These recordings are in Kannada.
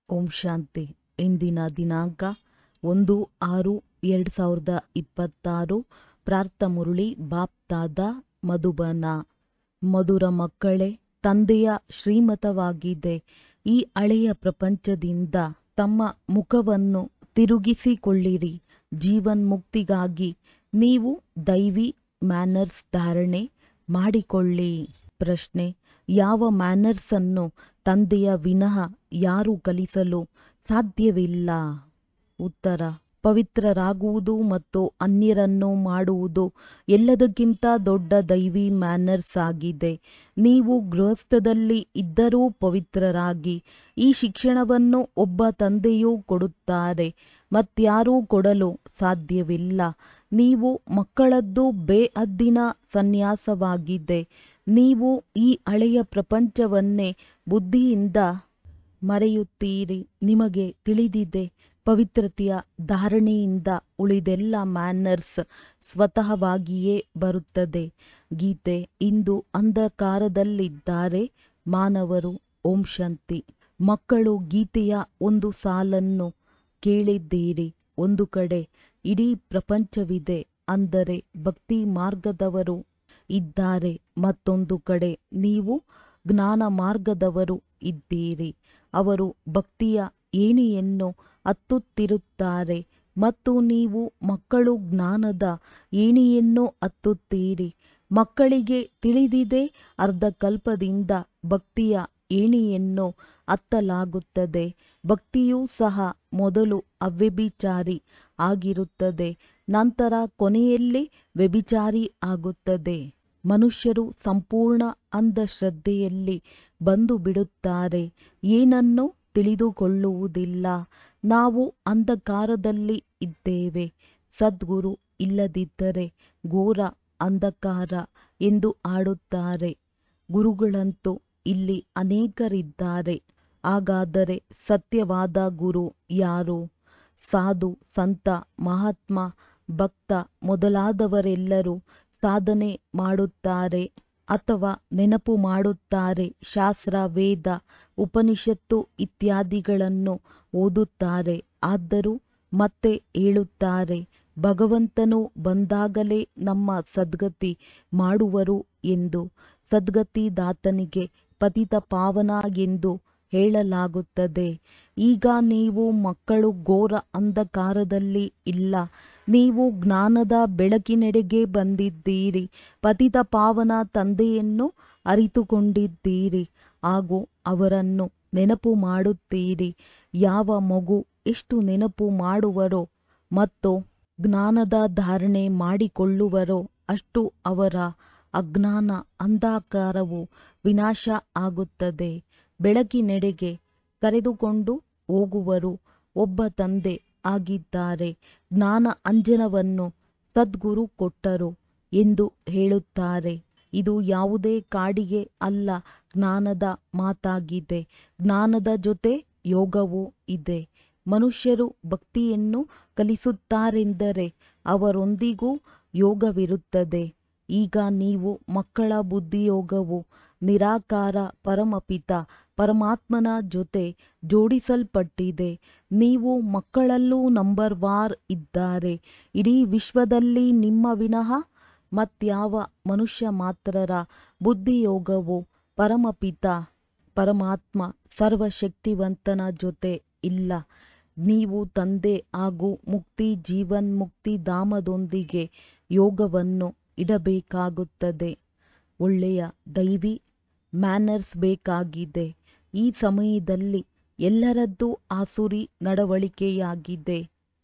ಓಂ ಶಾಂತಿ ಇಂದಿನ ದಿನಾಂಕ ಒಂದು ಆರು ಎರಡು ಸಾವಿರದ ಇಪ್ಪತ್ತಾರು ಪ್ರಾರ್ಥ ಮುರಳಿ ಬಾಪ್ತಾದ ಮಧುಬನ ಮಧುರ ಮಕ್ಕಳೇ ತಂದೆಯ ಶ್ರೀಮತವಾಗಿದೆ ಈ ಹಳೆಯ ಪ್ರಪಂಚದಿಂದ ತಮ್ಮ ಮುಖವನ್ನು ತಿರುಗಿಸಿಕೊಳ್ಳಿರಿ ಜೀವನ್ಮುಕ್ತಿಗಾಗಿ ನೀವು ದೈವಿ ಮ್ಯಾನರ್ಸ್ ಧಾರಣೆ ಮಾಡಿಕೊಳ್ಳಿ ಪ್ರಶ್ನೆ ಯಾವ ಮ್ಯಾನರ್ಸ್ ಅನ್ನು ತಂದೆಯ ವಿನಃ ಯಾರೂ ಕಲಿಸಲು ಸಾಧ್ಯವಿಲ್ಲ ಉತ್ತರ ಪವಿತ್ರರಾಗುವುದು ಮತ್ತು ಅನ್ಯರನ್ನು ಮಾಡುವುದು ಎಲ್ಲದಕ್ಕಿಂತ ದೊಡ್ಡ ದೈವಿ ಮ್ಯಾನರ್ಸ್ ಆಗಿದೆ ನೀವು ಗೃಹಸ್ಥದಲ್ಲಿ ಇದ್ದರೂ ಪವಿತ್ರರಾಗಿ ಈ ಶಿಕ್ಷಣವನ್ನು ಒಬ್ಬ ತಂದೆಯೂ ಕೊಡುತ್ತಾರೆ ಮತ್ಯಾರೂ ಕೊಡಲು ಸಾಧ್ಯವಿಲ್ಲ ನೀವು ಮಕ್ಕಳದ್ದು ಬೇಹದ್ದಿನ ಸನ್ಯಾಸವಾಗಿದೆ ನೀವು ಈ ಹಳೆಯ ಪ್ರಪಂಚವನ್ನೇ ಬುದ್ಧಿಯಿಂದ ಮರೆಯುತ್ತೀರಿ ನಿಮಗೆ ತಿಳಿದಿದೆ ಪವಿತ್ರತೆಯ ಧಾರಣೆಯಿಂದ ಉಳಿದೆಲ್ಲ ಮ್ಯಾನರ್ಸ್ ಸ್ವತಃವಾಗಿಯೇ ಬರುತ್ತದೆ ಗೀತೆ ಇಂದು ಅಂಧಕಾರದಲ್ಲಿದ್ದಾರೆ ಮಾನವರು ಓಂ ಶಾಂತಿ ಮಕ್ಕಳು ಗೀತೆಯ ಒಂದು ಸಾಲನ್ನು ಕೇಳಿದ್ದೀರಿ ಒಂದು ಕಡೆ ಇಡೀ ಪ್ರಪಂಚವಿದೆ ಅಂದರೆ ಭಕ್ತಿ ಮಾರ್ಗದವರು ಇದ್ದಾರೆ ಮತ್ತೊಂದು ಕಡೆ ನೀವು ಜ್ಞಾನ ಮಾರ್ಗದವರು ಇದ್ದೀರಿ ಅವರು ಭಕ್ತಿಯ ಏಣಿಯನ್ನು ಹತ್ತುತ್ತಿರುತ್ತಾರೆ ಮತ್ತು ನೀವು ಮಕ್ಕಳು ಜ್ಞಾನದ ಏಣಿಯನ್ನು ಹತ್ತುತ್ತೀರಿ ಮಕ್ಕಳಿಗೆ ತಿಳಿದಿದೆ ಅರ್ಧಕಲ್ಪದಿಂದ ಭಕ್ತಿಯ ಏಣಿಯನ್ನು ಹತ್ತಲಾಗುತ್ತದೆ ಭಕ್ತಿಯೂ ಸಹ ಮೊದಲು ಅವ್ಯಭಿಚಾರಿ ಆಗಿರುತ್ತದೆ ನಂತರ ಕೊನೆಯಲ್ಲಿ ವ್ಯಭಿಚಾರಿ ಆಗುತ್ತದೆ ಮನುಷ್ಯರು ಸಂಪೂರ್ಣ ಅಂಧಶ್ರದ್ಧೆಯಲ್ಲಿ ಬಂದು ಬಿಡುತ್ತಾರೆ ಏನನ್ನು ತಿಳಿದುಕೊಳ್ಳುವುದಿಲ್ಲ ನಾವು ಅಂಧಕಾರದಲ್ಲಿ ಇದ್ದೇವೆ ಸದ್ಗುರು ಇಲ್ಲದಿದ್ದರೆ ಘೋರ ಅಂಧಕಾರ ಎಂದು ಆಡುತ್ತಾರೆ ಗುರುಗಳಂತೂ ಇಲ್ಲಿ ಅನೇಕರಿದ್ದಾರೆ ಹಾಗಾದರೆ ಸತ್ಯವಾದ ಗುರು ಯಾರು ಸಾಧು ಸಂತ ಮಹಾತ್ಮ ಭಕ್ತ ಮೊದಲಾದವರೆಲ್ಲರೂ ಸಾಧನೆ ಮಾಡುತ್ತಾರೆ ಅಥವಾ ನೆನಪು ಮಾಡುತ್ತಾರೆ ಶಾಸ್ತ್ರ ವೇದ ಉಪನಿಷತ್ತು ಇತ್ಯಾದಿಗಳನ್ನು ಓದುತ್ತಾರೆ ಆದರೂ ಮತ್ತೆ ಹೇಳುತ್ತಾರೆ ಭಗವಂತನು ಬಂದಾಗಲೇ ನಮ್ಮ ಸದ್ಗತಿ ಮಾಡುವರು ಎಂದು ಸದ್ಗತಿದಾತನಿಗೆ ಪತಿತ ಪಾವನ ಎಂದು ಹೇಳಲಾಗುತ್ತದೆ ಈಗ ನೀವು ಮಕ್ಕಳು ಘೋರ ಅಂಧಕಾರದಲ್ಲಿ ಇಲ್ಲ ನೀವು ಜ್ಞಾನದ ಬೆಳಕಿನೆಡೆಗೆ ಬಂದಿದ್ದೀರಿ ಪತಿತ ಪಾವನ ತಂದೆಯನ್ನು ಅರಿತುಕೊಂಡಿದ್ದೀರಿ ಹಾಗೂ ಅವರನ್ನು ನೆನಪು ಮಾಡುತ್ತೀರಿ ಯಾವ ಮಗು ಎಷ್ಟು ನೆನಪು ಮಾಡುವರೋ ಮತ್ತು ಜ್ಞಾನದ ಧಾರಣೆ ಮಾಡಿಕೊಳ್ಳುವರೋ ಅಷ್ಟು ಅವರ ಅಜ್ಞಾನ ಅಂಧಕಾರವು ವಿನಾಶ ಆಗುತ್ತದೆ ಬೆಳಕಿನೆಡೆಗೆ ಕರೆದುಕೊಂಡು ಹೋಗುವರು ಒಬ್ಬ ತಂದೆ ಆಗಿದ್ದಾರೆ ಜ್ಞಾನ ಅಂಜನವನ್ನು ಸದ್ಗುರು ಕೊಟ್ಟರು ಎಂದು ಹೇಳುತ್ತಾರೆ ಇದು ಯಾವುದೇ ಕಾಡಿಗೆ ಅಲ್ಲ ಜ್ಞಾನದ ಮಾತಾಗಿದೆ ಜ್ಞಾನದ ಜೊತೆ ಯೋಗವೂ ಇದೆ ಮನುಷ್ಯರು ಭಕ್ತಿಯನ್ನು ಕಲಿಸುತ್ತಾರೆಂದರೆ ಅವರೊಂದಿಗೂ ಯೋಗವಿರುತ್ತದೆ ಈಗ ನೀವು ಮಕ್ಕಳ ಬುದ್ಧಿಯೋಗವು ನಿರಾಕಾರ ಪರಮಪಿತ ಪರಮಾತ್ಮನ ಜೊತೆ ಜೋಡಿಸಲ್ಪಟ್ಟಿದೆ ನೀವು ಮಕ್ಕಳಲ್ಲೂ ನಂಬರ್ ವಾರ್ ಇದ್ದಾರೆ ಇಡೀ ವಿಶ್ವದಲ್ಲಿ ನಿಮ್ಮ ವಿನಃ ಮತ್ಯಾವ ಮನುಷ್ಯ ಮಾತ್ರರ ಬುದ್ಧಿಯೋಗವು ಪರಮಪಿತ ಪರಮಾತ್ಮ ಸರ್ವಶಕ್ತಿವಂತನ ಜೊತೆ ಇಲ್ಲ ನೀವು ತಂದೆ ಹಾಗೂ ಮುಕ್ತಿ ಜೀವನ್ಮುಕ್ತಿ ಧಾಮದೊಂದಿಗೆ ಯೋಗವನ್ನು ಇಡಬೇಕಾಗುತ್ತದೆ ಒಳ್ಳೆಯ ದೈವಿ ಮ್ಯಾನರ್ಸ್ ಬೇಕಾಗಿದೆ ಈ ಸಮಯದಲ್ಲಿ ಎಲ್ಲರದ್ದೂ ಆಸುರಿ ನಡವಳಿಕೆಯಾಗಿದೆ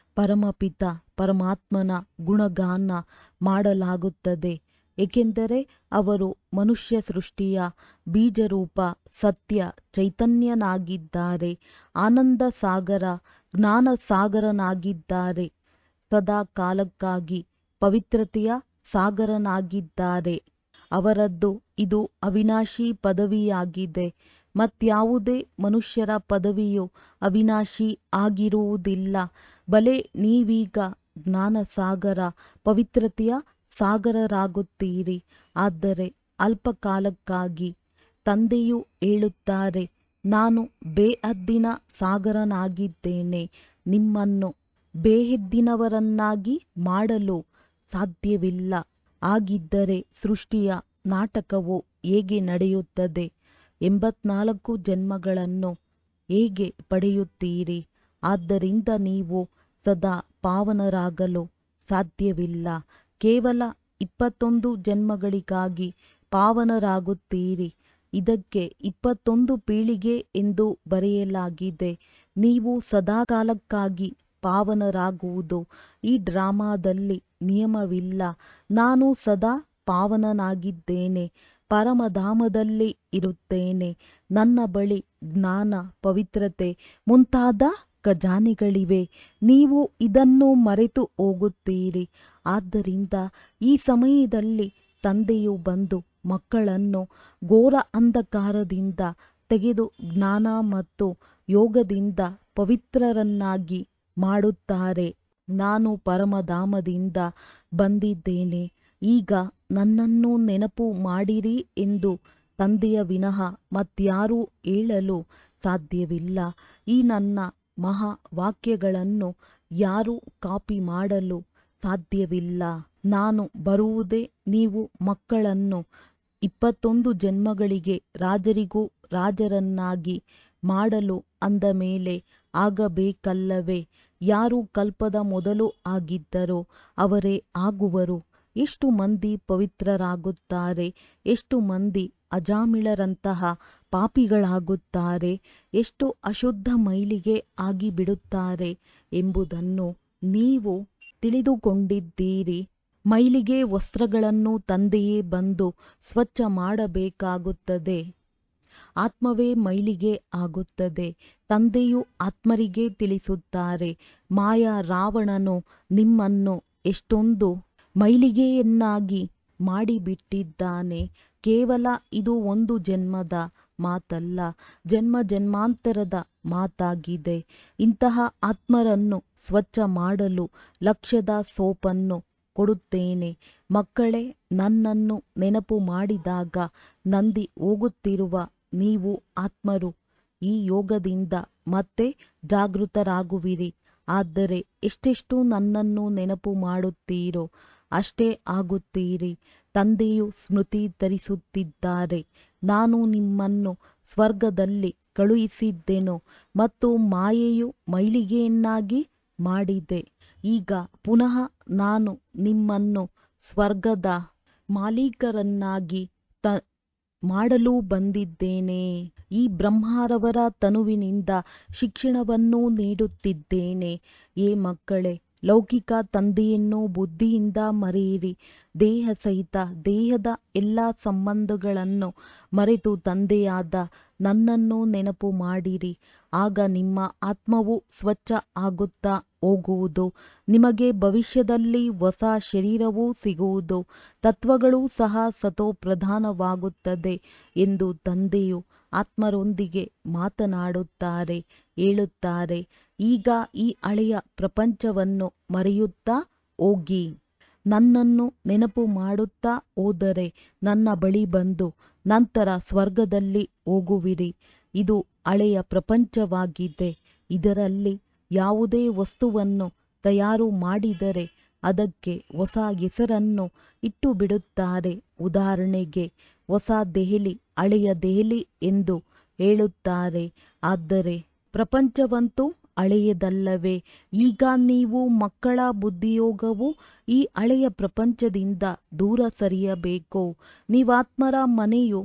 ಪರಮಪಿತ ಪರಮಾತ್ಮನ ಗುಣಗಾನ ಮಾಡಲಾಗುತ್ತದೆ ಏಕೆಂದರೆ ಅವರು ಮನುಷ್ಯ ಸೃಷ್ಟಿಯ ಬೀಜರೂಪ ಸತ್ಯ ಚೈತನ್ಯನಾಗಿದ್ದಾರೆ ಆನಂದ ಸಾಗರ ಜ್ಞಾನ ಸಾಗರನಾಗಿದ್ದಾರೆ ಸದಾ ಕಾಲಕ್ಕಾಗಿ ಪವಿತ್ರತೆಯ ಸಾಗರನಾಗಿದ್ದಾರೆ ಅವರದ್ದು ಇದು ಅವಿನಾಶಿ ಪದವಿಯಾಗಿದೆ ಮತ್ಯಾವುದೇ ಮನುಷ್ಯರ ಪದವಿಯು ಅವಿನಾಶಿ ಆಗಿರುವುದಿಲ್ಲ ಬಲೆ ನೀವೀಗ ಜ್ಞಾನಸಾಗರ ಪವಿತ್ರತೆಯ ಸಾಗರರಾಗುತ್ತೀರಿ ಆದರೆ ಅಲ್ಪಕಾಲಕ್ಕಾಗಿ ತಂದೆಯು ಹೇಳುತ್ತಾರೆ ನಾನು ಬೇಹದ್ದಿನ ಸಾಗರನಾಗಿದ್ದೇನೆ ನಿಮ್ಮನ್ನು ಬೇಹದ್ದಿನವರನ್ನಾಗಿ ಮಾಡಲು ಸಾಧ್ಯವಿಲ್ಲ ಹಾಗಿದ್ದರೆ ಸೃಷ್ಟಿಯ ನಾಟಕವು ಹೇಗೆ ನಡೆಯುತ್ತದೆ ಎಂಬತ್ನಾಲ್ಕು ಜನ್ಮಗಳನ್ನು ಹೇಗೆ ಪಡೆಯುತ್ತೀರಿ ಆದ್ದರಿಂದ ನೀವು ಸದಾ ಪಾವನರಾಗಲು ಸಾಧ್ಯವಿಲ್ಲ ಕೇವಲ ಇಪ್ಪತ್ತೊಂದು ಜನ್ಮಗಳಿಗಾಗಿ ಪಾವನರಾಗುತ್ತೀರಿ ಇದಕ್ಕೆ ಇಪ್ಪತ್ತೊಂದು ಪೀಳಿಗೆ ಎಂದು ಬರೆಯಲಾಗಿದೆ ನೀವು ಸದಾಕಾಲಕ್ಕಾಗಿ ಪಾವನರಾಗುವುದು ಈ ಡ್ರಾಮಾದಲ್ಲಿ ನಿಯಮವಿಲ್ಲ ನಾನು ಸದಾ ಪಾವನನಾಗಿದ್ದೇನೆ ಪರಮಧಾಮದಲ್ಲಿ ಇರುತ್ತೇನೆ ನನ್ನ ಬಳಿ ಜ್ಞಾನ ಪವಿತ್ರತೆ ಮುಂತಾದ ಖಜಾನೆಗಳಿವೆ ನೀವು ಇದನ್ನು ಮರೆತು ಹೋಗುತ್ತೀರಿ ಆದ್ದರಿಂದ ಈ ಸಮಯದಲ್ಲಿ ತಂದೆಯು ಬಂದು ಮಕ್ಕಳನ್ನು ಘೋರ ಅಂಧಕಾರದಿಂದ ತೆಗೆದು ಜ್ಞಾನ ಮತ್ತು ಯೋಗದಿಂದ ಪವಿತ್ರರನ್ನಾಗಿ ಮಾಡುತ್ತಾರೆ ನಾನು ಪರಮಧಾಮದಿಂದ ಬಂದಿದ್ದೇನೆ ಈಗ ನನ್ನನ್ನು ನೆನಪು ಮಾಡಿರಿ ಎಂದು ತಂದೆಯ ವಿನಃ ಮತ್ಯಾರೂ ಹೇಳಲು ಸಾಧ್ಯವಿಲ್ಲ ಈ ನನ್ನ ಮಹಾ ವಾಕ್ಯಗಳನ್ನು ಯಾರೂ ಕಾಪಿ ಮಾಡಲು ಸಾಧ್ಯವಿಲ್ಲ ನಾನು ಬರುವುದೇ ನೀವು ಮಕ್ಕಳನ್ನು ಇಪ್ಪತ್ತೊಂದು ಜನ್ಮಗಳಿಗೆ ರಾಜರಿಗೂ ರಾಜರನ್ನಾಗಿ ಮಾಡಲು ಅಂದ ಮೇಲೆ ಆಗಬೇಕಲ್ಲವೇ ಯಾರು ಕಲ್ಪದ ಮೊದಲು ಆಗಿದ್ದರೋ ಅವರೇ ಆಗುವರು ಎಷ್ಟು ಮಂದಿ ಪವಿತ್ರರಾಗುತ್ತಾರೆ ಎಷ್ಟು ಮಂದಿ ಅಜಾಮಿಳರಂತಹ ಪಾಪಿಗಳಾಗುತ್ತಾರೆ ಎಷ್ಟು ಅಶುದ್ಧ ಮೈಲಿಗೆ ಆಗಿಬಿಡುತ್ತಾರೆ ಎಂಬುದನ್ನು ನೀವು ತಿಳಿದುಕೊಂಡಿದ್ದೀರಿ ಮೈಲಿಗೆ ವಸ್ತ್ರಗಳನ್ನು ತಂದೆಯೇ ಬಂದು ಸ್ವಚ್ಛ ಮಾಡಬೇಕಾಗುತ್ತದೆ ಆತ್ಮವೇ ಮೈಲಿಗೆ ಆಗುತ್ತದೆ ತಂದೆಯು ಆತ್ಮರಿಗೆ ತಿಳಿಸುತ್ತಾರೆ ಮಾಯಾ ರಾವಣನು ನಿಮ್ಮನ್ನು ಎಷ್ಟೊಂದು ಮೈಲಿಗೆಯನ್ನಾಗಿ ಮಾಡಿಬಿಟ್ಟಿದ್ದಾನೆ ಕೇವಲ ಇದು ಒಂದು ಜನ್ಮದ ಮಾತಲ್ಲ ಜನ್ಮ ಜನ್ಮಾಂತರದ ಮಾತಾಗಿದೆ ಇಂತಹ ಆತ್ಮರನ್ನು ಸ್ವಚ್ಛ ಮಾಡಲು ಲಕ್ಷ್ಯದ ಸೋಪನ್ನು ಕೊಡುತ್ತೇನೆ ಮಕ್ಕಳೇ ನನ್ನನ್ನು ನೆನಪು ಮಾಡಿದಾಗ ನಂದಿ ಹೋಗುತ್ತಿರುವ ನೀವು ಆತ್ಮರು ಈ ಯೋಗದಿಂದ ಮತ್ತೆ ಜಾಗೃತರಾಗುವಿರಿ ಆದರೆ ಎಷ್ಟೆಷ್ಟು ನನ್ನನ್ನು ನೆನಪು ಮಾಡುತ್ತೀರೋ ಅಷ್ಟೇ ಆಗುತ್ತೀರಿ ತಂದೆಯು ಸ್ಮೃತಿ ತರಿಸುತ್ತಿದ್ದಾರೆ ನಾನು ನಿಮ್ಮನ್ನು ಸ್ವರ್ಗದಲ್ಲಿ ಕಳುಹಿಸಿದ್ದೆನು ಮತ್ತು ಮಾಯೆಯು ಮೈಲಿಗೆಯನ್ನಾಗಿ ಮಾಡಿದೆ ಈಗ ಪುನಃ ನಾನು ನಿಮ್ಮನ್ನು ಸ್ವರ್ಗದ ಮಾಲೀಕರನ್ನಾಗಿ ತ ಮಾಡಲು ಬಂದಿದ್ದೇನೆ ಈ ಬ್ರಹ್ಮರವರ ತನುವಿನಿಂದ ಶಿಕ್ಷಣವನ್ನು ನೀಡುತ್ತಿದ್ದೇನೆ ಏ ಮಕ್ಕಳೇ ಲೌಕಿಕ ತಂದೆಯನ್ನು ಬುದ್ಧಿಯಿಂದ ಮರೆಯಿರಿ ದೇಹ ಸಹಿತ ದೇಹದ ಎಲ್ಲ ಸಂಬಂಧಗಳನ್ನು ಮರೆತು ತಂದೆಯಾದ ನನ್ನನ್ನು ನೆನಪು ಮಾಡಿರಿ ಆಗ ನಿಮ್ಮ ಆತ್ಮವು ಸ್ವಚ್ಛ ಆಗುತ್ತಾ ಹೋಗುವುದು ನಿಮಗೆ ಭವಿಷ್ಯದಲ್ಲಿ ಹೊಸ ಶರೀರವೂ ಸಿಗುವುದು ತತ್ವಗಳು ಸಹ ಸತೋಪ್ರಧಾನವಾಗುತ್ತದೆ ಎಂದು ತಂದೆಯು ಆತ್ಮರೊಂದಿಗೆ ಮಾತನಾಡುತ್ತಾರೆ ಹೇಳುತ್ತಾರೆ ಈಗ ಈ ಹಳೆಯ ಪ್ರಪಂಚವನ್ನು ಮರೆಯುತ್ತಾ ಹೋಗಿ ನನ್ನನ್ನು ನೆನಪು ಮಾಡುತ್ತಾ ಹೋದರೆ ನನ್ನ ಬಳಿ ಬಂದು ನಂತರ ಸ್ವರ್ಗದಲ್ಲಿ ಹೋಗುವಿರಿ ಇದು ಹಳೆಯ ಪ್ರಪಂಚವಾಗಿದೆ ಇದರಲ್ಲಿ ಯಾವುದೇ ವಸ್ತುವನ್ನು ತಯಾರು ಮಾಡಿದರೆ ಅದಕ್ಕೆ ಹೊಸ ಹೆಸರನ್ನು ಇಟ್ಟು ಬಿಡುತ್ತಾರೆ ಉದಾಹರಣೆಗೆ ಹೊಸ ದೆಹಲಿ ಹಳೆಯ ದೆಹಲಿ ಎಂದು ಹೇಳುತ್ತಾರೆ ಆದರೆ ಪ್ರಪಂಚವಂತೂ ಹಳೆಯದಲ್ಲವೇ ಈಗ ನೀವು ಮಕ್ಕಳ ಬುದ್ಧಿಯೋಗವು ಈ ಹಳೆಯ ಪ್ರಪಂಚದಿಂದ ದೂರ ಸರಿಯಬೇಕು ನೀವಾತ್ಮರ ಮನೆಯು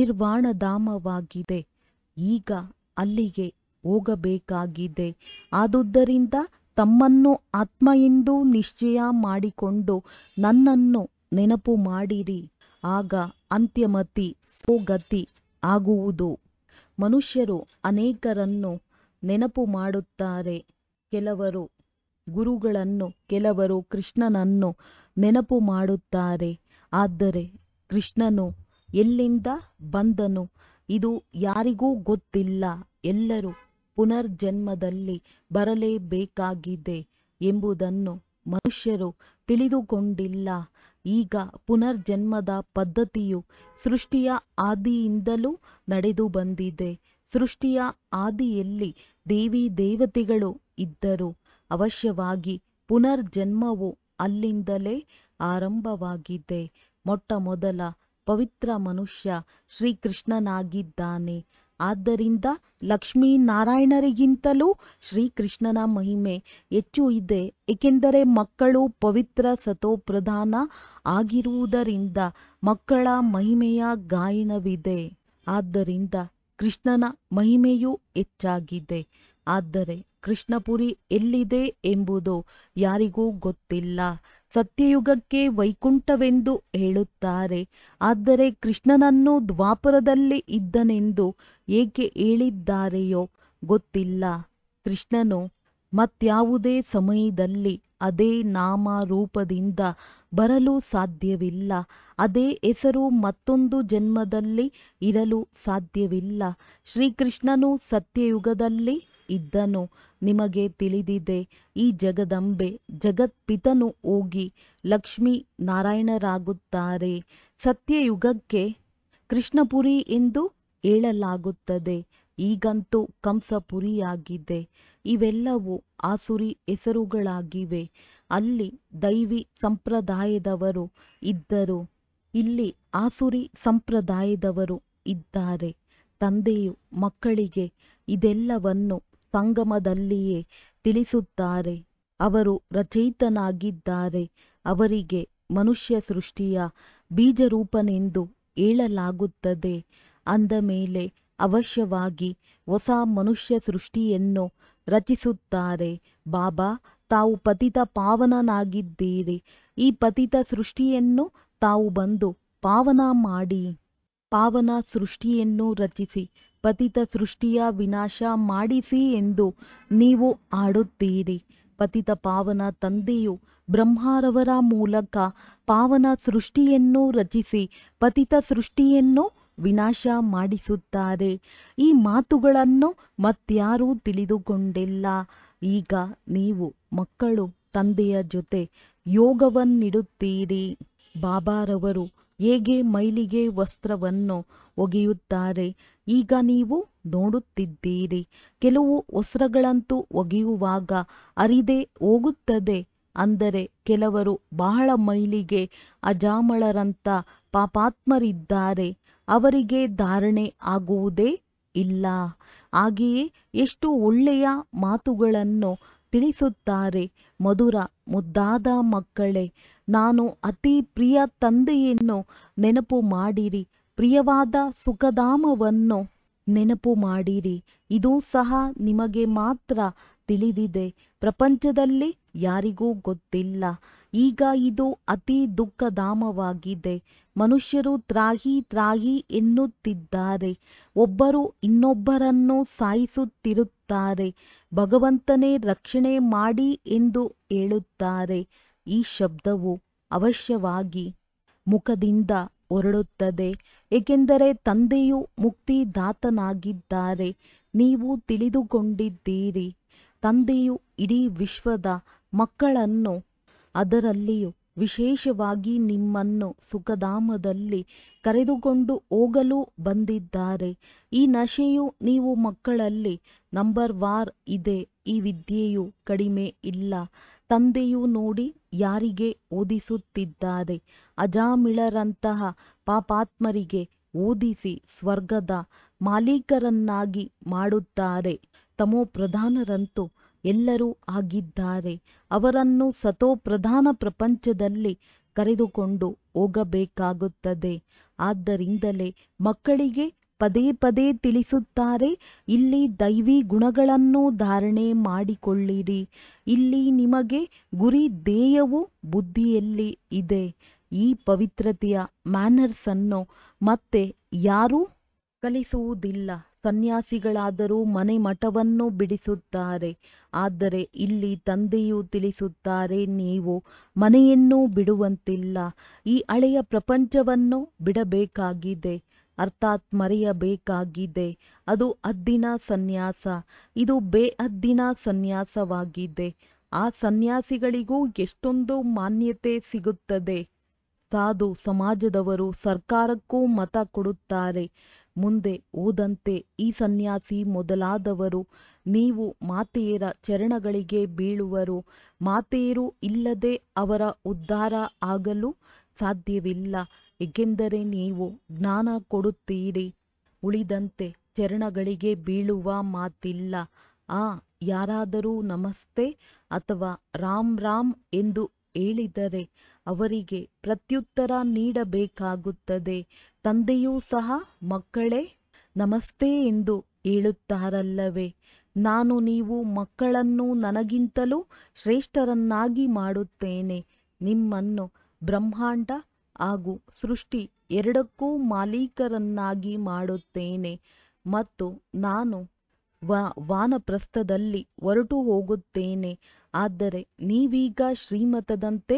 ನಿರ್ವಾಣಧಾಮವಾಗಿದೆ ಈಗ ಅಲ್ಲಿಗೆ ಹೋಗಬೇಕಾಗಿದೆ ಆದುದರಿಂದ ತಮ್ಮನ್ನು ಆತ್ಮ ಎಂದು ನಿಶ್ಚಯ ಮಾಡಿಕೊಂಡು ನನ್ನನ್ನು ನೆನಪು ಮಾಡಿರಿ ಆಗ ಅಂತ್ಯಮತಿ ಸೋಗತಿ ಆಗುವುದು ಮನುಷ್ಯರು ಅನೇಕರನ್ನು ನೆನಪು ಮಾಡುತ್ತಾರೆ ಕೆಲವರು ಗುರುಗಳನ್ನು ಕೆಲವರು ಕೃಷ್ಣನನ್ನು ನೆನಪು ಮಾಡುತ್ತಾರೆ ಆದರೆ ಕೃಷ್ಣನು ಎಲ್ಲಿಂದ ಬಂದನು ಇದು ಯಾರಿಗೂ ಗೊತ್ತಿಲ್ಲ ಎಲ್ಲರೂ ಪುನರ್ಜನ್ಮದಲ್ಲಿ ಬರಲೇಬೇಕಾಗಿದೆ ಎಂಬುದನ್ನು ಮನುಷ್ಯರು ತಿಳಿದುಕೊಂಡಿಲ್ಲ ಈಗ ಪುನರ್ಜನ್ಮದ ಪದ್ಧತಿಯು ಸೃಷ್ಟಿಯ ಆದಿಯಿಂದಲೂ ನಡೆದು ಬಂದಿದೆ ಸೃಷ್ಟಿಯ ಆದಿಯಲ್ಲಿ ದೇವಿ ದೇವತೆಗಳು ಇದ್ದರು ಅವಶ್ಯವಾಗಿ ಪುನರ್ಜನ್ಮವು ಅಲ್ಲಿಂದಲೇ ಆರಂಭವಾಗಿದೆ ಮೊಟ್ಟ ಮೊದಲ ಪವಿತ್ರ ಮನುಷ್ಯ ಶ್ರೀಕೃಷ್ಣನಾಗಿದ್ದಾನೆ ಆದ್ದರಿಂದ ಲಕ್ಷ್ಮೀನಾರಾಯಣರಿಗಿಂತಲೂ ಶ್ರೀಕೃಷ್ಣನ ಮಹಿಮೆ ಹೆಚ್ಚು ಇದೆ ಏಕೆಂದರೆ ಮಕ್ಕಳು ಪವಿತ್ರ ಸತೋಪ್ರಧಾನ ಆಗಿರುವುದರಿಂದ ಮಕ್ಕಳ ಮಹಿಮೆಯ ಗಾಯನವಿದೆ ಆದ್ದರಿಂದ ಕೃಷ್ಣನ ಮಹಿಮೆಯೂ ಹೆಚ್ಚಾಗಿದೆ ಆದರೆ ಕೃಷ್ಣಪುರಿ ಎಲ್ಲಿದೆ ಎಂಬುದು ಯಾರಿಗೂ ಗೊತ್ತಿಲ್ಲ ಸತ್ಯಯುಗಕ್ಕೆ ವೈಕುಂಠವೆಂದು ಹೇಳುತ್ತಾರೆ ಆದರೆ ಕೃಷ್ಣನನ್ನು ದ್ವಾಪರದಲ್ಲಿ ಇದ್ದನೆಂದು ಏಕೆ ಹೇಳಿದ್ದಾರೆಯೋ ಗೊತ್ತಿಲ್ಲ ಕೃಷ್ಣನು ಮತ್ಯಾವುದೇ ಸಮಯದಲ್ಲಿ ಅದೇ ನಾಮ ರೂಪದಿಂದ ಬರಲು ಸಾಧ್ಯವಿಲ್ಲ ಅದೇ ಹೆಸರು ಮತ್ತೊಂದು ಜನ್ಮದಲ್ಲಿ ಇರಲು ಸಾಧ್ಯವಿಲ್ಲ ಶ್ರೀಕೃಷ್ಣನು ಸತ್ಯಯುಗದಲ್ಲಿ ಇದ್ದನು ನಿಮಗೆ ತಿಳಿದಿದೆ ಈ ಜಗದಂಬೆ ಜಗತ್ಪಿತನು ಹೋಗಿ ಲಕ್ಷ್ಮೀ ನಾರಾಯಣರಾಗುತ್ತಾರೆ ಸತ್ಯಯುಗಕ್ಕೆ ಕೃಷ್ಣಪುರಿ ಎಂದು ಹೇಳಲಾಗುತ್ತದೆ ಈಗಂತೂ ಕಂಸಪುರಿಯಾಗಿದೆ ಇವೆಲ್ಲವೂ ಆಸುರಿ ಹೆಸರುಗಳಾಗಿವೆ ಅಲ್ಲಿ ದೈವಿ ಸಂಪ್ರದಾಯದವರು ಇದ್ದರು ಇಲ್ಲಿ ಆಸುರಿ ಸಂಪ್ರದಾಯದವರು ಇದ್ದಾರೆ ತಂದೆಯು ಮಕ್ಕಳಿಗೆ ಇದೆಲ್ಲವನ್ನು ಸಂಗಮದಲ್ಲಿಯೇ ತಿಳಿಸುತ್ತಾರೆ ಅವರು ರಚಯಿತನಾಗಿದ್ದಾರೆ ಅವರಿಗೆ ಮನುಷ್ಯ ಸೃಷ್ಟಿಯ ಬೀಜರೂಪನೆಂದು ಹೇಳಲಾಗುತ್ತದೆ ಅಂದ ಮೇಲೆ ಅವಶ್ಯವಾಗಿ ಹೊಸ ಮನುಷ್ಯ ಸೃಷ್ಟಿಯನ್ನು ರಚಿಸುತ್ತಾರೆ ಬಾಬಾ ತಾವು ಪತಿತ ಪಾವನನಾಗಿದ್ದೀರಿ ಈ ಪತಿತ ಸೃಷ್ಟಿಯನ್ನು ತಾವು ಬಂದು ಪಾವನ ಮಾಡಿ ಪಾವನ ಸೃಷ್ಟಿಯನ್ನು ರಚಿಸಿ ಪತಿತ ಸೃಷ್ಟಿಯ ವಿನಾಶ ಮಾಡಿಸಿ ಎಂದು ನೀವು ಆಡುತ್ತೀರಿ ಪತಿತ ಪಾವನ ತಂದೆಯು ಬ್ರಹ್ಮರವರ ಮೂಲಕ ಪಾವನ ಸೃಷ್ಟಿಯನ್ನು ರಚಿಸಿ ಪತಿತ ಸೃಷ್ಟಿಯನ್ನು ವಿನಾಶ ಮಾಡಿಸುತ್ತಾರೆ ಈ ಮಾತುಗಳನ್ನು ಮತ್ಯಾರೂ ತಿಳಿದುಕೊಂಡಿಲ್ಲ ಈಗ ನೀವು ಮಕ್ಕಳು ತಂದೆಯ ಜೊತೆ ಯೋಗವನ್ನಿಡುತ್ತೀರಿ ಬಾಬಾರವರು ಹೇಗೆ ಮೈಲಿಗೆ ವಸ್ತ್ರವನ್ನು ಒಗೆಯುತ್ತಾರೆ ಈಗ ನೀವು ನೋಡುತ್ತಿದ್ದೀರಿ ಕೆಲವು ವಸ್ತ್ರಗಳಂತೂ ಒಗೆಯುವಾಗ ಅರಿದೇ ಹೋಗುತ್ತದೆ ಅಂದರೆ ಕೆಲವರು ಬಹಳ ಮೈಲಿಗೆ ಅಜಾಮಳರಂತ ಪಾಪಾತ್ಮರಿದ್ದಾರೆ ಅವರಿಗೆ ಧಾರಣೆ ಆಗುವುದೇ ಇಲ್ಲ ಹಾಗೆಯೇ ಎಷ್ಟು ಒಳ್ಳೆಯ ಮಾತುಗಳನ್ನು ತಿಳಿಸುತ್ತಾರೆ ಮಧುರ ಮುದ್ದಾದ ಮಕ್ಕಳೇ ನಾನು ಅತಿ ಪ್ರಿಯ ತಂದೆಯನ್ನು ನೆನಪು ಮಾಡಿರಿ ಪ್ರಿಯವಾದ ಸುಖಧಾಮವನ್ನು ನೆನಪು ಮಾಡಿರಿ ಇದು ಸಹ ನಿಮಗೆ ಮಾತ್ರ ತಿಳಿದಿದೆ ಪ್ರಪಂಚದಲ್ಲಿ ಯಾರಿಗೂ ಗೊತ್ತಿಲ್ಲ ಈಗ ಇದು ಅತಿ ದುಃಖಧಾಮವಾಗಿದೆ ಮನುಷ್ಯರು ತ್ರಾಹಿ ತ್ರಾಹಿ ಎನ್ನುತ್ತಿದ್ದಾರೆ ಒಬ್ಬರು ಇನ್ನೊಬ್ಬರನ್ನು ಸಾಯಿಸುತ್ತಿರುತ್ತಾರೆ ಭಗವಂತನೇ ರಕ್ಷಣೆ ಮಾಡಿ ಎಂದು ಹೇಳುತ್ತಾರೆ ಈ ಶಬ್ದವು ಅವಶ್ಯವಾಗಿ ಮುಖದಿಂದ ಹೊರಡುತ್ತದೆ ಏಕೆಂದರೆ ತಂದೆಯು ಮುಕ್ತಿದಾತನಾಗಿದ್ದಾರೆ ನೀವು ತಿಳಿದುಕೊಂಡಿದ್ದೀರಿ ತಂದೆಯು ಇಡೀ ವಿಶ್ವದ ಮಕ್ಕಳನ್ನು ಅದರಲ್ಲಿಯೂ ವಿಶೇಷವಾಗಿ ನಿಮ್ಮನ್ನು ಸುಖಧಾಮದಲ್ಲಿ ಕರೆದುಕೊಂಡು ಹೋಗಲು ಬಂದಿದ್ದಾರೆ ಈ ನಶೆಯು ನೀವು ಮಕ್ಕಳಲ್ಲಿ ನಂಬರ್ ವಾರ್ ಇದೆ ಈ ವಿದ್ಯೆಯು ಕಡಿಮೆ ಇಲ್ಲ ತಂದೆಯು ನೋಡಿ ಯಾರಿಗೆ ಓದಿಸುತ್ತಿದ್ದಾರೆ ಅಜಾಮಿಳರಂತಹ ಪಾಪಾತ್ಮರಿಗೆ ಓದಿಸಿ ಸ್ವರ್ಗದ ಮಾಲೀಕರನ್ನಾಗಿ ಮಾಡುತ್ತಾರೆ ತಮೋಪ್ರಧಾನರಂತೂ ಎಲ್ಲರೂ ಆಗಿದ್ದಾರೆ ಅವರನ್ನು ಸತೋಪ್ರಧಾನ ಪ್ರಪಂಚದಲ್ಲಿ ಕರೆದುಕೊಂಡು ಹೋಗಬೇಕಾಗುತ್ತದೆ ಆದ್ದರಿಂದಲೇ ಮಕ್ಕಳಿಗೆ ಪದೇ ಪದೇ ತಿಳಿಸುತ್ತಾರೆ ಇಲ್ಲಿ ದೈವಿ ಗುಣಗಳನ್ನು ಧಾರಣೆ ಮಾಡಿಕೊಳ್ಳಿರಿ ಇಲ್ಲಿ ನಿಮಗೆ ಗುರಿ ಧ್ಯೇಯವು ಬುದ್ಧಿಯಲ್ಲಿ ಇದೆ ಈ ಪವಿತ್ರತೆಯ ಮ್ಯಾನರ್ಸ್ ಅನ್ನು ಮತ್ತೆ ಯಾರೂ ಕಲಿಸುವುದಿಲ್ಲ ಸನ್ಯಾಸಿಗಳಾದರೂ ಮನೆ ಮಠವನ್ನು ಬಿಡಿಸುತ್ತಾರೆ ಆದರೆ ಇಲ್ಲಿ ತಂದೆಯು ತಿಳಿಸುತ್ತಾರೆ ನೀವು ಮನೆಯನ್ನು ಬಿಡುವಂತಿಲ್ಲ ಈ ಹಳೆಯ ಪ್ರಪಂಚವನ್ನು ಬಿಡಬೇಕಾಗಿದೆ ಅರ್ಥಾತ್ ಮರೆಯಬೇಕಾಗಿದೆ ಅದು ಹದ್ದಿನ ಸನ್ಯಾಸ ಇದು ಬೇಹದ್ದಿನ ಸನ್ಯಾಸವಾಗಿದೆ ಆ ಸನ್ಯಾಸಿಗಳಿಗೂ ಎಷ್ಟೊಂದು ಮಾನ್ಯತೆ ಸಿಗುತ್ತದೆ ಸಾಧು ಸಮಾಜದವರು ಸರ್ಕಾರಕ್ಕೂ ಮತ ಕೊಡುತ್ತಾರೆ ಮುಂದೆ ಹೋದಂತೆ ಈ ಸನ್ಯಾಸಿ ಮೊದಲಾದವರು ನೀವು ಮಾತೆಯರ ಚರಣಗಳಿಗೆ ಬೀಳುವರು ಮಾತೆಯರು ಇಲ್ಲದೆ ಅವರ ಉದ್ಧಾರ ಆಗಲು ಸಾಧ್ಯವಿಲ್ಲ ಏಕೆಂದರೆ ನೀವು ಜ್ಞಾನ ಕೊಡುತ್ತೀರಿ ಉಳಿದಂತೆ ಚರಣಗಳಿಗೆ ಬೀಳುವ ಮಾತಿಲ್ಲ ಆ ಯಾರಾದರೂ ನಮಸ್ತೆ ಅಥವಾ ರಾಮ್ ರಾಮ್ ಎಂದು ಹೇಳಿದರೆ ಅವರಿಗೆ ಪ್ರತ್ಯುತ್ತರ ನೀಡಬೇಕಾಗುತ್ತದೆ ತಂದೆಯೂ ಸಹ ಮಕ್ಕಳೇ ನಮಸ್ತೆ ಎಂದು ಹೇಳುತ್ತಾರಲ್ಲವೇ ನಾನು ನೀವು ಮಕ್ಕಳನ್ನು ನನಗಿಂತಲೂ ಶ್ರೇಷ್ಠರನ್ನಾಗಿ ಮಾಡುತ್ತೇನೆ ನಿಮ್ಮನ್ನು ಬ್ರಹ್ಮಾಂಡ ಹಾಗೂ ಸೃಷ್ಟಿ ಎರಡಕ್ಕೂ ಮಾಲೀಕರನ್ನಾಗಿ ಮಾಡುತ್ತೇನೆ ಮತ್ತು ನಾನು ವಾ ವಾನಪ್ರಸ್ಥದಲ್ಲಿ ಹೊರಟು ಹೋಗುತ್ತೇನೆ ಆದರೆ ನೀವೀಗ ಶ್ರೀಮತದಂತೆ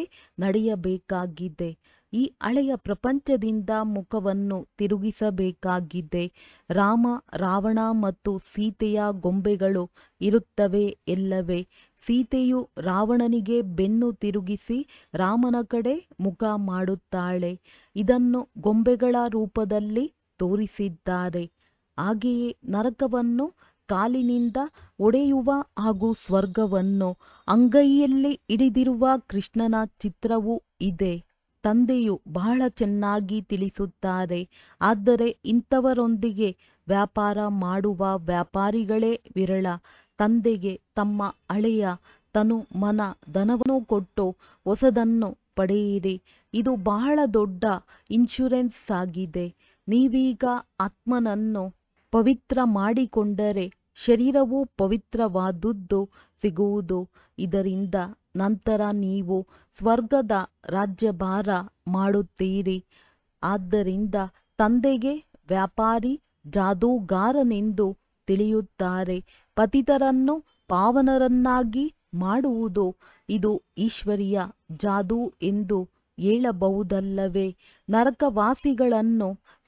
ನಡೆಯಬೇಕಾಗಿದೆ ಈ ಹಳೆಯ ಪ್ರಪಂಚದಿಂದ ಮುಖವನ್ನು ತಿರುಗಿಸಬೇಕಾಗಿದೆ ರಾಮ ರಾವಣ ಮತ್ತು ಸೀತೆಯ ಗೊಂಬೆಗಳು ಇರುತ್ತವೆ ಎಲ್ಲವೇ ಸೀತೆಯು ರಾವಣನಿಗೆ ಬೆನ್ನು ತಿರುಗಿಸಿ ರಾಮನ ಕಡೆ ಮುಖ ಮಾಡುತ್ತಾಳೆ ಇದನ್ನು ಗೊಂಬೆಗಳ ರೂಪದಲ್ಲಿ ತೋರಿಸಿದ್ದಾರೆ ಹಾಗೆಯೇ ನರಕವನ್ನು ಕಾಲಿನಿಂದ ಒಡೆಯುವ ಹಾಗೂ ಸ್ವರ್ಗವನ್ನು ಅಂಗೈಯಲ್ಲಿ ಹಿಡಿದಿರುವ ಕೃಷ್ಣನ ಚಿತ್ರವೂ ಇದೆ ತಂದೆಯು ಬಹಳ ಚೆನ್ನಾಗಿ ತಿಳಿಸುತ್ತಾರೆ ಆದರೆ ಇಂಥವರೊಂದಿಗೆ ವ್ಯಾಪಾರ ಮಾಡುವ ವ್ಯಾಪಾರಿಗಳೇ ವಿರಳ ತಂದೆಗೆ ತಮ್ಮ ಹಳೆಯ ತನು ಮನ ಧನವನ್ನು ಕೊಟ್ಟು ಹೊಸದನ್ನು ಪಡೆಯಿರಿ ಇದು ಬಹಳ ದೊಡ್ಡ ಇನ್ಶೂರೆನ್ಸ್ ಆಗಿದೆ ನೀವೀಗ ಆತ್ಮನನ್ನು ಪವಿತ್ರ ಮಾಡಿಕೊಂಡರೆ ಶರೀರವು ಪವಿತ್ರವಾದುದು ಸಿಗುವುದು ಇದರಿಂದ ನಂತರ ನೀವು ಸ್ವರ್ಗದ ರಾಜ್ಯಭಾರ ಮಾಡುತ್ತೀರಿ ಆದ್ದರಿಂದ ತಂದೆಗೆ ವ್ಯಾಪಾರಿ ಜಾದೂಗಾರನೆಂದು ತಿಳಿಯುತ್ತಾರೆ ಪತಿತರನ್ನು ಪಾವನರನ್ನಾಗಿ ಮಾಡುವುದು ಇದು ಈಶ್ವರಿಯ ಜಾದೂ ಎಂದು ಹೇಳಬಹುದಲ್ಲವೇ ನರಕವಾಸಿಗಳನ್ನು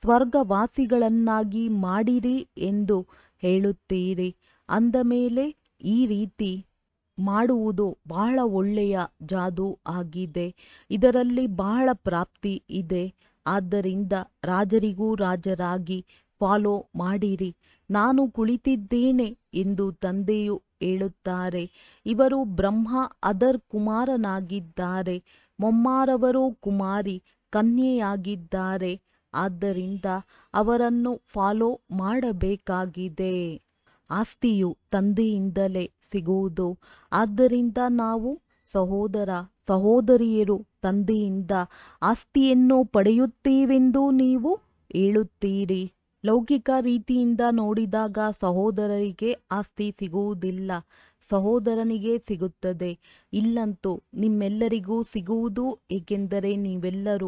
ಸ್ವರ್ಗವಾಸಿಗಳನ್ನಾಗಿ ಮಾಡಿರಿ ಎಂದು ಹೇಳುತ್ತೀರಿ ಅಂದ ಮೇಲೆ ಈ ರೀತಿ ಮಾಡುವುದು ಬಹಳ ಒಳ್ಳೆಯ ಜಾದೂ ಆಗಿದೆ ಇದರಲ್ಲಿ ಬಹಳ ಪ್ರಾಪ್ತಿ ಇದೆ ಆದ್ದರಿಂದ ರಾಜರಿಗೂ ರಾಜರಾಗಿ ಫಾಲೋ ಮಾಡಿರಿ ನಾನು ಕುಳಿತಿದ್ದೇನೆ ಎಂದು ತಂದೆಯು ಹೇಳುತ್ತಾರೆ ಇವರು ಬ್ರಹ್ಮ ಅದರ್ ಕುಮಾರನಾಗಿದ್ದಾರೆ ಮೊಮ್ಮಾರವರು ಕುಮಾರಿ ಕನ್ಯೆಯಾಗಿದ್ದಾರೆ ಆದ್ದರಿಂದ ಅವರನ್ನು ಫಾಲೋ ಮಾಡಬೇಕಾಗಿದೆ ಆಸ್ತಿಯು ತಂದೆಯಿಂದಲೇ ಸಿಗುವುದು ಆದ್ದರಿಂದ ನಾವು ಸಹೋದರ ಸಹೋದರಿಯರು ತಂದೆಯಿಂದ ಆಸ್ತಿಯನ್ನು ಪಡೆಯುತ್ತೇವೆಂದು ನೀವು ಹೇಳುತ್ತೀರಿ ಲೌಕಿಕ ರೀತಿಯಿಂದ ನೋಡಿದಾಗ ಸಹೋದರರಿಗೆ ಆಸ್ತಿ ಸಿಗುವುದಿಲ್ಲ ಸಹೋದರನಿಗೆ ಸಿಗುತ್ತದೆ ಇಲ್ಲಂತೂ ನಿಮ್ಮೆಲ್ಲರಿಗೂ ಸಿಗುವುದು ಏಕೆಂದರೆ ನೀವೆಲ್ಲರೂ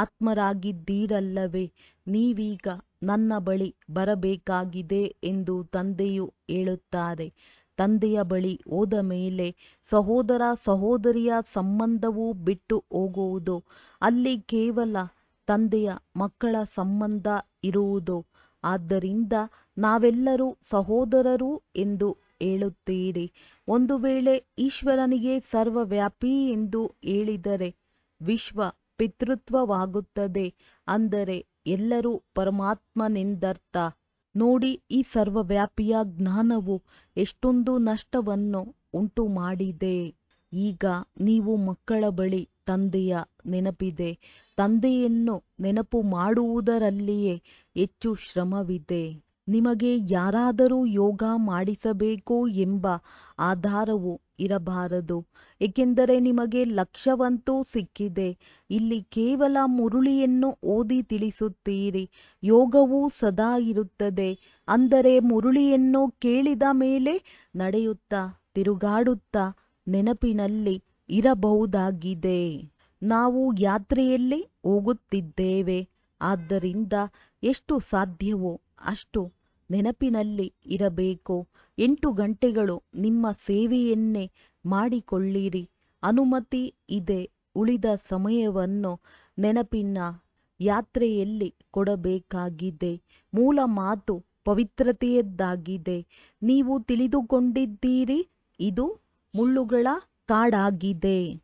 ಆತ್ಮರಾಗಿದ್ದೀರಲ್ಲವೇ ನೀವೀಗ ನನ್ನ ಬಳಿ ಬರಬೇಕಾಗಿದೆ ಎಂದು ತಂದೆಯು ಹೇಳುತ್ತಾರೆ ತಂದೆಯ ಬಳಿ ಹೋದ ಮೇಲೆ ಸಹೋದರ ಸಹೋದರಿಯ ಸಂಬಂಧವು ಬಿಟ್ಟು ಹೋಗುವುದು ಅಲ್ಲಿ ಕೇವಲ ತಂದೆಯ ಮಕ್ಕಳ ಸಂಬಂಧ ಇರುವುದು ಆದ್ದರಿಂದ ನಾವೆಲ್ಲರೂ ಸಹೋದರರು ಎಂದು ಹೇಳುತ್ತೀರಿ ಒಂದು ವೇಳೆ ಈಶ್ವರನಿಗೆ ಸರ್ವವ್ಯಾಪಿ ಎಂದು ಹೇಳಿದರೆ ವಿಶ್ವ ಪಿತೃತ್ವವಾಗುತ್ತದೆ ಅಂದರೆ ಎಲ್ಲರೂ ಪರಮಾತ್ಮನೆಂದರ್ಥ ನೋಡಿ ಈ ಸರ್ವವ್ಯಾಪಿಯ ಜ್ಞಾನವು ಎಷ್ಟೊಂದು ನಷ್ಟವನ್ನು ಉಂಟು ಮಾಡಿದೆ ಈಗ ನೀವು ಮಕ್ಕಳ ಬಳಿ ತಂದೆಯ ನೆನಪಿದೆ ತಂದೆಯನ್ನು ನೆನಪು ಮಾಡುವುದರಲ್ಲಿಯೇ ಹೆಚ್ಚು ಶ್ರಮವಿದೆ ನಿಮಗೆ ಯಾರಾದರೂ ಯೋಗ ಮಾಡಿಸಬೇಕು ಎಂಬ ಆಧಾರವು ಇರಬಾರದು ಏಕೆಂದರೆ ನಿಮಗೆ ಲಕ್ಷ್ಯವಂತೂ ಸಿಕ್ಕಿದೆ ಇಲ್ಲಿ ಕೇವಲ ಮುರುಳಿಯನ್ನು ಓದಿ ತಿಳಿಸುತ್ತೀರಿ ಯೋಗವು ಸದಾ ಇರುತ್ತದೆ ಅಂದರೆ ಮುರುಳಿಯನ್ನು ಕೇಳಿದ ಮೇಲೆ ನಡೆಯುತ್ತಾ ತಿರುಗಾಡುತ್ತಾ ನೆನಪಿನಲ್ಲಿ ಇರಬಹುದಾಗಿದೆ ನಾವು ಯಾತ್ರೆಯಲ್ಲಿ ಹೋಗುತ್ತಿದ್ದೇವೆ ಆದ್ದರಿಂದ ಎಷ್ಟು ಸಾಧ್ಯವೋ ಅಷ್ಟು ನೆನಪಿನಲ್ಲಿ ಇರಬೇಕು ಎಂಟು ಗಂಟೆಗಳು ನಿಮ್ಮ ಸೇವೆಯನ್ನೇ ಮಾಡಿಕೊಳ್ಳಿರಿ ಅನುಮತಿ ಇದೆ ಉಳಿದ ಸಮಯವನ್ನು ನೆನಪಿನ ಯಾತ್ರೆಯಲ್ಲಿ ಕೊಡಬೇಕಾಗಿದೆ ಮೂಲ ಮಾತು ಪವಿತ್ರತೆಯದ್ದಾಗಿದೆ ನೀವು ತಿಳಿದುಕೊಂಡಿದ್ದೀರಿ ಇದು ಮುಳ್ಳುಗಳ ಕಾಡಾಗಿದೆ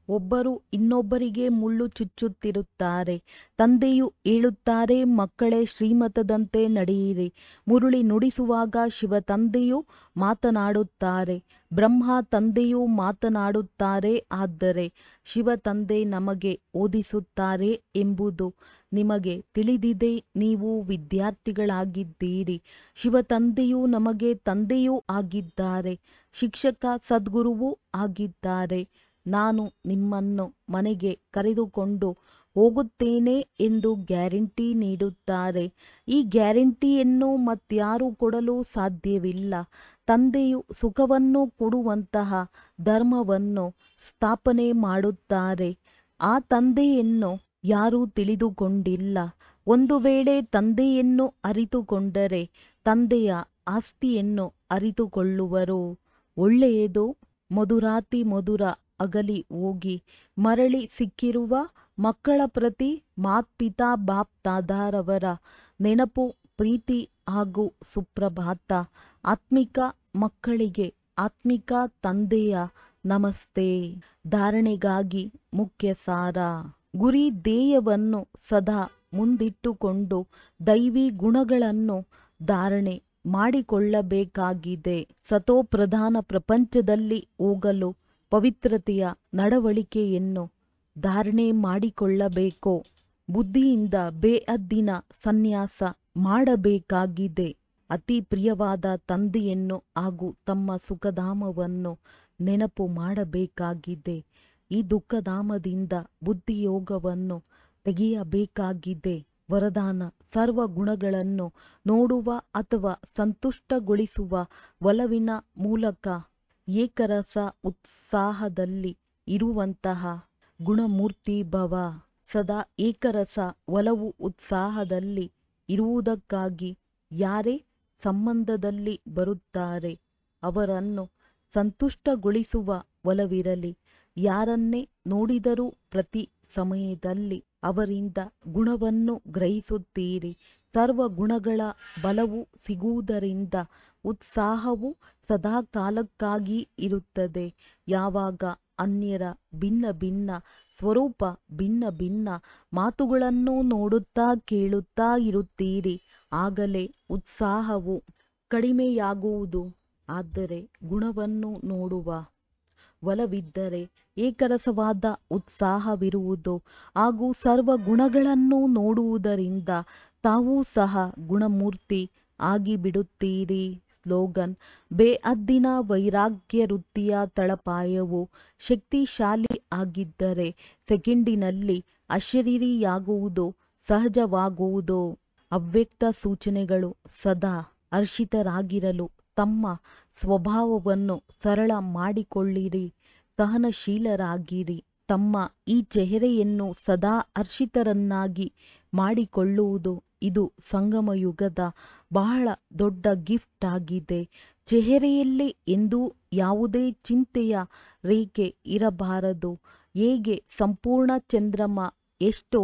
ಒಬ್ಬರು ಇನ್ನೊಬ್ಬರಿಗೆ ಮುಳ್ಳು ಚುಚ್ಚುತ್ತಿರುತ್ತಾರೆ ತಂದೆಯು ಹೇಳುತ್ತಾರೆ ಮಕ್ಕಳೇ ಶ್ರೀಮತದಂತೆ ನಡೆಯಿರಿ ಮುರುಳಿ ನುಡಿಸುವಾಗ ಶಿವ ತಂದೆಯು ಮಾತನಾಡುತ್ತಾರೆ ಬ್ರಹ್ಮ ತಂದೆಯೂ ಮಾತನಾಡುತ್ತಾರೆ ಆದರೆ ಶಿವ ತಂದೆ ನಮಗೆ ಓದಿಸುತ್ತಾರೆ ಎಂಬುದು ನಿಮಗೆ ತಿಳಿದಿದೆ ನೀವು ವಿದ್ಯಾರ್ಥಿಗಳಾಗಿದ್ದೀರಿ ಶಿವ ತಂದೆಯು ನಮಗೆ ತಂದೆಯೂ ಆಗಿದ್ದಾರೆ ಶಿಕ್ಷಕ ಸದ್ಗುರುವೂ ಆಗಿದ್ದಾರೆ ನಾನು ನಿಮ್ಮನ್ನು ಮನೆಗೆ ಕರೆದುಕೊಂಡು ಹೋಗುತ್ತೇನೆ ಎಂದು ಗ್ಯಾರಂಟಿ ನೀಡುತ್ತಾರೆ ಈ ಗ್ಯಾರಂಟಿಯನ್ನು ಮತ್ಯಾರೂ ಕೊಡಲು ಸಾಧ್ಯವಿಲ್ಲ ತಂದೆಯು ಸುಖವನ್ನು ಕೊಡುವಂತಹ ಧರ್ಮವನ್ನು ಸ್ಥಾಪನೆ ಮಾಡುತ್ತಾರೆ ಆ ತಂದೆಯನ್ನು ಯಾರೂ ತಿಳಿದುಕೊಂಡಿಲ್ಲ ಒಂದು ವೇಳೆ ತಂದೆಯನ್ನು ಅರಿತುಕೊಂಡರೆ ತಂದೆಯ ಆಸ್ತಿಯನ್ನು ಅರಿತುಕೊಳ್ಳುವರು ಒಳ್ಳೆಯದು ಮಧುರಾತಿ ಮಧುರ ಅಗಲಿ ಹೋಗಿ ಮರಳಿ ಸಿಕ್ಕಿರುವ ಮಕ್ಕಳ ಪ್ರತಿ ಮಾತ್ಪಿತಾ ಬಾಪ್ ದಾದಾರವರ ನೆನಪು ಪ್ರೀತಿ ಹಾಗೂ ಸುಪ್ರಭಾತ ಆತ್ಮಿಕ ಮಕ್ಕಳಿಗೆ ಆತ್ಮಿಕ ತಂದೆಯ ನಮಸ್ತೆ ಧಾರಣೆಗಾಗಿ ಮುಖ್ಯ ಸಾರ ಗುರಿ ಧ್ಯೇಯವನ್ನು ಸದಾ ಮುಂದಿಟ್ಟುಕೊಂಡು ದೈವಿ ಗುಣಗಳನ್ನು ಧಾರಣೆ ಮಾಡಿಕೊಳ್ಳಬೇಕಾಗಿದೆ ಸತೋಪ್ರಧಾನ ಪ್ರಪಂಚದಲ್ಲಿ ಹೋಗಲು ಪವಿತ್ರತೆಯ ನಡವಳಿಕೆಯನ್ನು ಧಾರಣೆ ಮಾಡಿಕೊಳ್ಳಬೇಕು ಬುದ್ಧಿಯಿಂದ ಬೇಅದ್ದಿನ ಸನ್ಯಾಸ ಮಾಡಬೇಕಾಗಿದೆ ಅತಿ ಪ್ರಿಯವಾದ ತಂದೆಯನ್ನು ಹಾಗೂ ತಮ್ಮ ಸುಖಧಾಮವನ್ನು ನೆನಪು ಮಾಡಬೇಕಾಗಿದೆ ಈ ದುಃಖಧಾಮದಿಂದ ಬುದ್ಧಿಯೋಗವನ್ನು ತೆಗೆಯಬೇಕಾಗಿದೆ ವರದಾನ ಸರ್ವ ಗುಣಗಳನ್ನು ನೋಡುವ ಅಥವಾ ಸಂತುಷ್ಟಗೊಳಿಸುವ ಒಲವಿನ ಮೂಲಕ ಏಕರಸ ಉತ್ಸಾಹದಲ್ಲಿ ಇರುವಂತಹ ಗುಣಮೂರ್ತಿ ಭವ ಸದಾ ಏಕರಸ ಒಲವು ಉತ್ಸಾಹದಲ್ಲಿ ಇರುವುದಕ್ಕಾಗಿ ಯಾರೇ ಸಂಬಂಧದಲ್ಲಿ ಬರುತ್ತಾರೆ ಅವರನ್ನು ಸಂತುಷ್ಟಗೊಳಿಸುವ ಒಲವಿರಲಿ ಯಾರನ್ನೇ ನೋಡಿದರೂ ಪ್ರತಿ ಸಮಯದಲ್ಲಿ ಅವರಿಂದ ಗುಣವನ್ನು ಗ್ರಹಿಸುತ್ತೀರಿ ಸರ್ವ ಗುಣಗಳ ಬಲವು ಸಿಗುವುದರಿಂದ ಉತ್ಸಾಹವು ಸದಾ ಕಾಲಕ್ಕಾಗಿ ಇರುತ್ತದೆ ಯಾವಾಗ ಅನ್ಯರ ಭಿನ್ನ ಭಿನ್ನ ಸ್ವರೂಪ ಭಿನ್ನ ಭಿನ್ನ ಮಾತುಗಳನ್ನು ನೋಡುತ್ತಾ ಕೇಳುತ್ತಾ ಇರುತ್ತೀರಿ ಆಗಲೇ ಉತ್ಸಾಹವು ಕಡಿಮೆಯಾಗುವುದು ಆದರೆ ಗುಣವನ್ನು ನೋಡುವ ಒಲವಿದ್ದರೆ ಏಕರಸವಾದ ಉತ್ಸಾಹವಿರುವುದು ಹಾಗೂ ಸರ್ವ ಗುಣಗಳನ್ನು ನೋಡುವುದರಿಂದ ತಾವೂ ಸಹ ಗುಣಮೂರ್ತಿ ಆಗಿಬಿಡುತ್ತೀರಿ ಸ್ಲೋಗನ್ ಬೇಅದ್ದಿನ ವೈರಾಗ್ಯ ವೃತ್ತಿಯ ತಳಪಾಯವು ಶಕ್ತಿಶಾಲಿ ಆಗಿದ್ದರೆ ಸೆಕೆಂಡಿನಲ್ಲಿ ಅಶರೀರಿಯಾಗುವುದು ಸಹಜವಾಗುವುದು ಅವ್ಯಕ್ತ ಸೂಚನೆಗಳು ಸದಾ ಹರ್ಷಿತರಾಗಿರಲು ತಮ್ಮ ಸ್ವಭಾವವನ್ನು ಸರಳ ಮಾಡಿಕೊಳ್ಳಿರಿ ಸಹನಶೀಲರಾಗಿರಿ ತಮ್ಮ ಈ ಚೆಹರೆಯನ್ನು ಸದಾ ಹರ್ಷಿತರನ್ನಾಗಿ ಮಾಡಿಕೊಳ್ಳುವುದು ಇದು ಸಂಗಮ ಯುಗದ ಬಹಳ ದೊಡ್ಡ ಗಿಫ್ಟ್ ಆಗಿದೆ ಚೆಹರೆಯಲ್ಲಿ ಎಂದೂ ಯಾವುದೇ ಚಿಂತೆಯ ರೇಖೆ ಇರಬಾರದು ಹೇಗೆ ಸಂಪೂರ್ಣ ಚಂದ್ರಮ ಎಷ್ಟು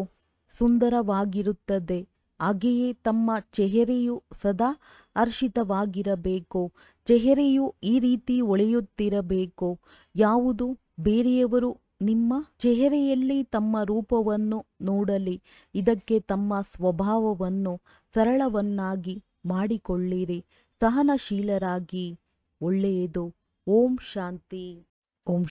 ಸುಂದರವಾಗಿರುತ್ತದೆ ಹಾಗೆಯೇ ತಮ್ಮ ಚೆಹರೆಯು ಸದಾ ಹರ್ಷಿತವಾಗಿರಬೇಕು ಚೆಹರೆಯು ಈ ರೀತಿ ಹೊಳೆಯುತ್ತಿರಬೇಕು ಯಾವುದು ಬೇರೆಯವರು ನಿಮ್ಮ ಚೆಹರೆಯಲ್ಲಿ ತಮ್ಮ ರೂಪವನ್ನು ನೋಡಲಿ ಇದಕ್ಕೆ ತಮ್ಮ ಸ್ವಭಾವವನ್ನು ಸರಳವನ್ನಾಗಿ ಮಾಡಿಕೊಳ್ಳಿರಿ ಸಹನಶೀಲರಾಗಿ ಒಳ್ಳೆಯದು ಓಂ ಶಾಂತಿ